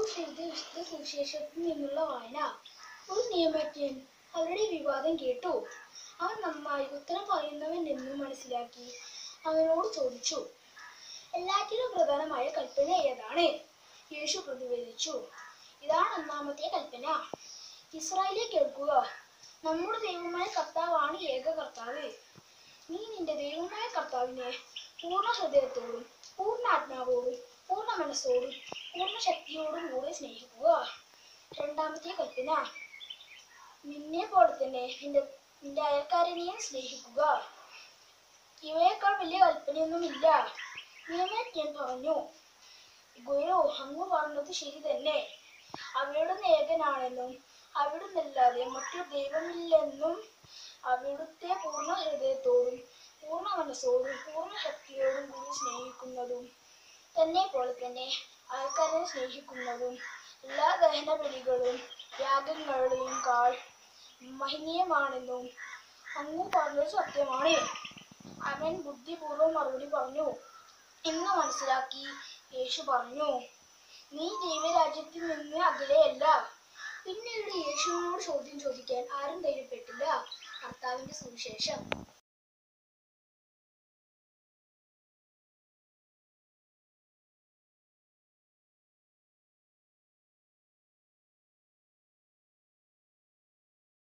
എഴുതിയ വിശുദ്ധ സുവിശേഷത്തിൽ നിന്നുള്ള വായന ഒരു നിയമജ്ഞൻ അവരുടെ വിവാദം കേട്ടു അവൻ നന്നായി ഉത്തരം പറയുന്നവൻ എന്ന് മനസ്സിലാക്കി അവനോട് ചോദിച്ചു എല്ലാറ്റിലും പ്രധാനമായ കൽപ്പന ഏതാണ് യേശു പ്രതിവേദിച്ചു ഇതാണ് ഒന്നാമത്തെ കൽപ്പന ഇസ്രായേലിയെ കേൾക്കുക നമ്മുടെ ദൈവമായ കർത്താവാണ് ഏക കർത്താവ് നീ നിന്റെ ദൈവമായ കർത്താവിനെ പൂർണ്ണ ഹൃദയത്തോടും പൂർണ്ണ ആത്മാവോടും പൂർണ്ണ മനസ്സോടും പൂർണ്ണ ശക്തിയോടും കൂടെ സ്നേഹിക്കുക രണ്ടാമത്തെ കൽപ്പന നിന്നെ പോലെ തന്നെ നിന്റെ നിന്റെ അയൽക്കാരനെയും സ്നേഹിക്കുക ഇവയേക്കാൾ വലിയ കൽപ്പനയൊന്നുമില്ല നിയമജ്ഞൻ പറഞ്ഞു ഗുരു അങ്ങ് പറഞ്ഞത് ശരി തന്നെ അവിടുന്ന് ഏകനാണെന്നും അവിടുന്നല്ലാതെ മറ്റൊരു ദൈവമില്ലെന്നും അവിടുത്തെ പൂർണ്ണ ഹൃദയത്തോടും പൂർണ്ണ മനസ്സോടും പൂർണ്ണ ശക്തിയോടും കൂടി സ്നേഹിക്കുന്നതും തന്നെ പോലെ തന്നെ ആൾക്കാരെ സ്നേഹിക്കുന്നതും എല്ലാ ദഹന ബലികളും യാഗങ്ങളെയും കാൾ മഹനീയമാണെന്നും അങ്ങ് പറഞ്ഞത് സത്യമാണ് അവൻ ബുദ്ധിപൂർവ്വം മറുപടി പറഞ്ഞു എന്ന് മനസ്സിലാക്കി യേശു പറഞ്ഞു നീ ദൈവരാജ്യത്തിൽ നിന്ന് അകലെയല്ല പിന്നീട് യേശുവിനോട് ചോദ്യം ചോദിക്കാൻ ആരും ധൈര്യപ്പെട്ടില്ല കർത്താവിന്റെ സുവിശേഷം